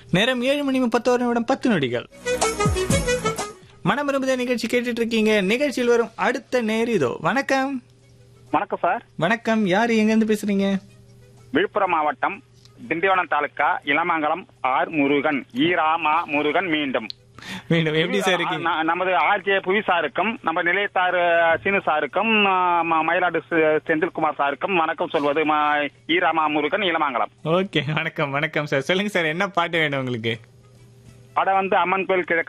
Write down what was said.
நேரம் ஏழு மணி முப்பத்தோரு நிமிடம் பத்து நொடிகள் மனம் விரும்புத நிகழ்ச்சி கேட்டுட்டு இருக்கீங்க நிகழ்ச்சியில் வரும் அடுத்த நேர் இதோ வணக்கம் வணக்கம் சார் வணக்கம் யார் எங்க இருந்து பேசுறீங்க விழுப்புரம் மாவட்டம் திண்டிவனம் தாலுக்கா இளமங்கலம் ஆர் முருகன் ஈராமா முருகன் மீண்டும் மீண்டும் எப்படி சார் இருக்கீங்க ந- நமது ஆர்ஜே புவி சாருக்கும் நம்ம நிலையத்தார் அஹ், சீனு சாருக்கும் அஹ், ம- மயிலாடு செ- செந்தில்குமார் சாருக்கும் வணக்கம் சொல்வது ம- ஈராமா முருகன் இளமங்கலம் ஓகே வணக்கம் வணக்கம் சார் சொல்லுங்க சார் என்ன பாட்டு வேணும் உங்களுக்கு படம் வந்து அம்மன் கோயில் கிழக்கு